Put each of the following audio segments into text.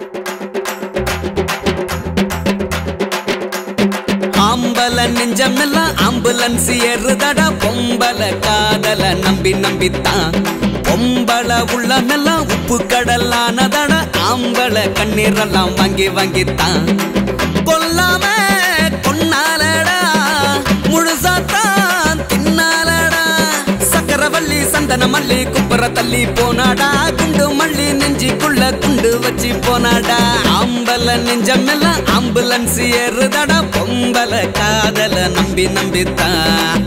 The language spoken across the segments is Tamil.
ஆம்பல நெஞ்சமெல்லாம் ஆம்புலன்ஸ் ஏறுதடா பொம்பல காதல நம்பி நம்பித்தான் பொம்பள உள்ளமெல்லாம் உப்பு கடலானதடா ஆம்பள கண்ணீரெல்லாம் வாங்கி வாங்கித்தான் கொல்லாம கொன்னாலடா முழுசாத்தான் தின்னாலடா சக்கரவள்ளி சந்தன மல்லி குப்புற தள்ளி போனாடா குண்டு மல்லி நெஞ்சிக்குள்ள குண்டு வச்சு போனாடா ஆம்பல நெஞ்சமெல்லாம் ஆம்புலன்ஸ் ஏறுதடா பொம்பல காதல நம்பி நம்பித்தான்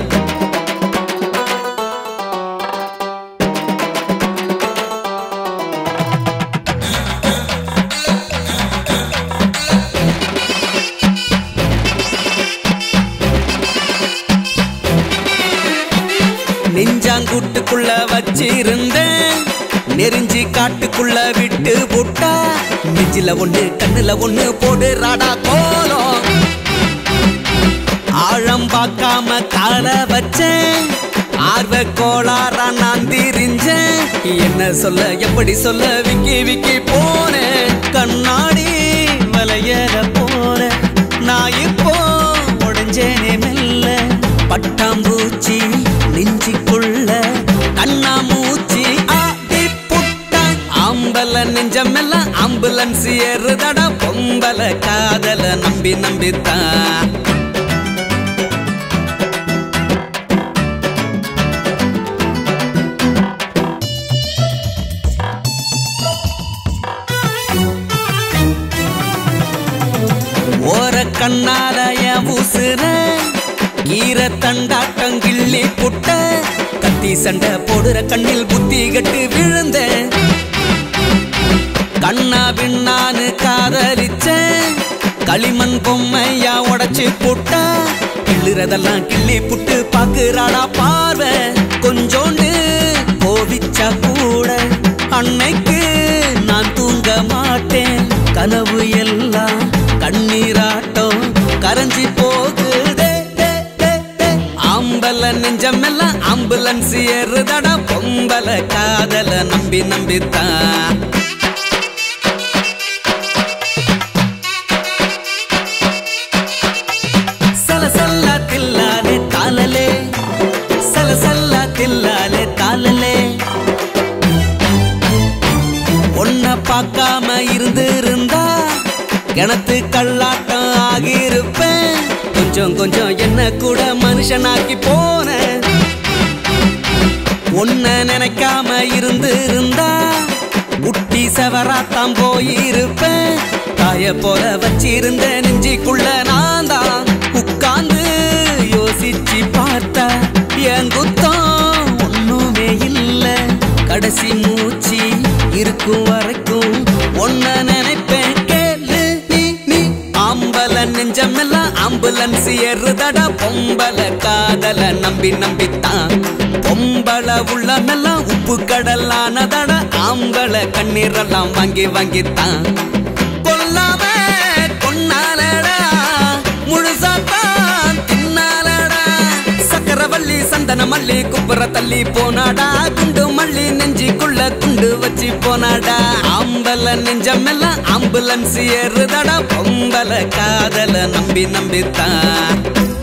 நெஞ்சாங்குட்டுக்குள்ள வச்சிருந்தேன் நெறிஞ்சி காட்டுக்குள்ள விட்டு போட்டா நெஞ்சில ஒண்ணு கண்ணுல ஒண்ணு போடுறாடா கோலம் ஆழம் பார்க்காம கால வச்சேன் ஆர்வ கோளாறா நான் திரிஞ்சேன் என்ன சொல்ல எப்படி சொல்ல விக்கி விக்கி போனேன் கண்ணாடி வலையற போல நான் இப்போ உடைஞ்சேனே மெல்ல பட்டாம்பூச்சி நெஞ்சிக்குள்ள கண்ணா மூச்சி ஆடி புட்டான் ஆம்பல நெஞ்சமெல்லாம் ஆம்புலன்ஸ் ஏறுதடா பொம்பல காதல நம்பி நம்பித்தான் ஓர கண்ணால என் உசுர ஈர தண்டாட்டம் கிள்ளி புட்ட கத்தி சண்டை போடுற கண்ணில் புத்தி கட்டு விழுந்த கண்ணா பின்னான்னு காதலிச்சேன் களிமண் பொம்மையா உடைச்சு புட்ட கிள்ளுறதெல்லாம் கிள்ளி புட்டு பாக்குறாடா பார்வை கொஞ்சோண்டு கோவிச்சா கூட அன்னைக்கு நான் தூங்க மாட்டேன் கனவு எல்லாம் கண்ணீராட்டம் கரைஞ்சி போகுதே டே, டே, டே. ஆம்பல நெஞ்சமெல்லாம் ஆம்புலன்ஸ் ஏறுதடா பொம்பல காதல நம்பி நம்பித்தான் சலசல்ல தில்லாலே தாளலே சலசல்ல தில்லாலே தாளலே ஒன்ன பார்க்காம இருந்து இருந்தா கிணத்து கல்லாட்டம் ஆகியிருப்பேன் கொஞ்சம் கொஞ்சம் என்ன கூட மனுஷனாக்கி போன ஒன்ன நினைக்காம இருந்து இருந்தா குட்டி செவராத்தான் போயிருப்பேன் தாய போல வச்சிருந்த நெஞ்சிக்குள்ள நான் தான் உட்கார்ந்து யோசிச்சு பார்த்தா என் குத்தம் ஒண்ணுமே இல்ல கடைசி மூச்சு இருக்கும் வரைக்கும் ஒன்ன நினைப்பேன் கேளு நீ நீ ஆம்பல நெஞ்சமெல்லாம் ஆம்புலன்ஸ் ஏறுதடா பொம்பல காதல நம்பி நம்பித்தான் பொம்பள உள்ளமெல்லாம் உப்பு கடலானதடா ஆம்பள கண்ணீரெல்லாம் வாங்கி வாங்கித்தான் கொல்லாம கொன்னாலடா முழுசாத்தான் தின்னாலடா சக்கரவள்ளி சந்தன மல்லி குப்புற தள்ளி போனாடா குண்டு மல்லி நெஞ்சிக்குள்ள குண்டு வச்சு போனாடா ஆம்பல நெஞ்சமெல்லாம் ஆம்புலன்ஸ் ஏறுதடா பொம்பல காதல நம்பி நம்பித்தான்